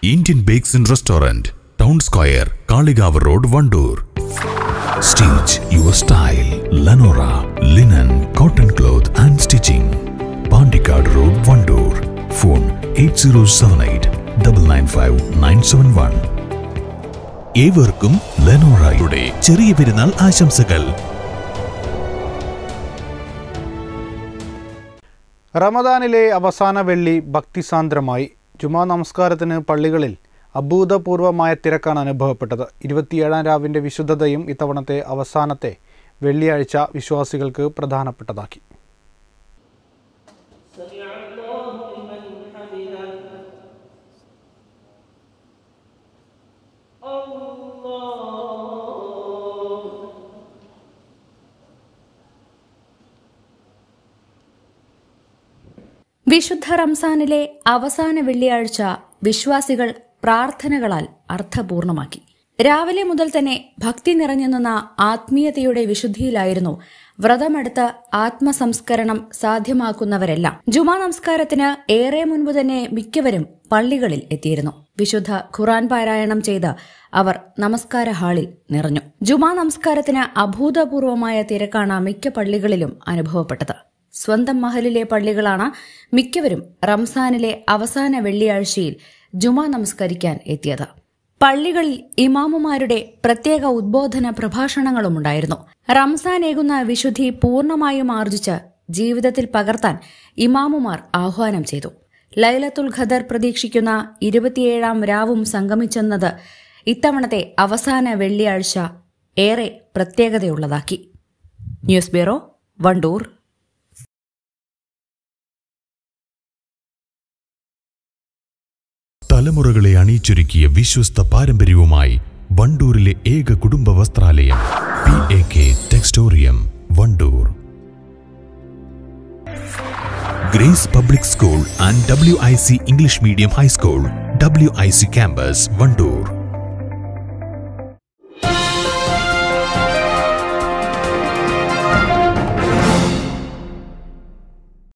Indian bakes and restaurant town square Kalikavu road Wandoor stitch your style Lenora linen cotton cloth and stitching Pandikkad road Wandoor phone eight zero seven eight double nine five nine seven one ഏവർക്കും ലെനോറയുടെ ചെറിയ പെരുന്നാൾ ആശംസകൾ റമദാനിലെ അവസാന വെള്ളി ഭക്തിസാന്ദ്രമായി ജുമാ നമസ്കാരത്തിന് പള്ളികളിൽ അഭൂതപൂർവമായ തിരക്കാണ് അനുഭവപ്പെട്ടത് ഇരുപത്തിയേഴാം രാവിൻ്റെ വിശുദ്ധതയും ഇത്തവണത്തെ അവസാനത്തെ വെള്ളിയാഴ്ച വിശ്വാസികൾക്ക് പ്രധാനപ്പെട്ടതാക്കി വിശുദ്ധ റംസാനിലെ അവസാന വെള്ളിയാഴ്ച വിശ്വാസികൾ പ്രാർത്ഥനകളാൽ അർത്ഥപൂർണമാക്കി രാവിലെ മുതൽ തന്നെ ഭക്തി നിറഞ്ഞു നിന്ന ആത്മീയതയുടെ വിശുദ്ധിയിലായിരുന്നു വ്രതമെടുത്ത് ആത്മസംസ്കരണം സാധ്യമാക്കുന്നവരെല്ലാം ജുമാ നമസ്കാരത്തിന് ഏറെ മുൻപ് തന്നെ മിക്കവരും പള്ളികളിൽ എത്തിയിരുന്നു വിശുദ്ധ ഖുറാൻ പാരായണം ചെയ്ത് അവർ നമസ്കാര ഹാളിൽ നിറഞ്ഞു ജുമാ നമസ്കാരത്തിന് അഭൂതപൂർവമായ തിരക്കാണ് മിക്ക പള്ളികളിലും അനുഭവപ്പെട്ടത് സ്വന്തം മഹലിലെ പള്ളികളാണ് മിക്കവരും റംസാനിലെ അവസാന വെള്ളിയാഴ്ചയിൽ ജുമാ നമസ്കരിക്കാൻ എത്തിയത് പള്ളികളിൽ ഇമാമുമാരുടെ പ്രത്യേക ഉദ്ബോധന പ്രഭാഷണങ്ങളുമുണ്ടായിരുന്നു റംസാനേകുന്ന വിശുദ്ധി പൂർണ്ണമായും ആർജിച്ച് ജീവിതത്തിൽ പകർത്താൻ ഇമാമുമാർ ആഹ്വാനം ചെയ്തു ലൈലത്തുൽ ഖദർ പ്രതീക്ഷിക്കുന്ന ഇരുപത്തിയേഴാം രാവും സംഗമിച്ചെന്നത് ഇത്തവണത്തെ അവസാന വെള്ളിയാഴ്ച ഏറെ പ്രത്യേകതയുള്ളതാക്കി ന്യൂസ് ബ്യൂറോ വണ്ടൂർ തലമുറകളെ അണിയിച്ചൊരുക്കിയ വിശ്വസ്ത പാരമ്പര്യവുമായി വണ്ടൂരിലെ ഏക കുടുംബ വസ്ത്രാലയം P A K Textorium Wandoor Grace public school and W I C English medium high school W I C campus Wandoor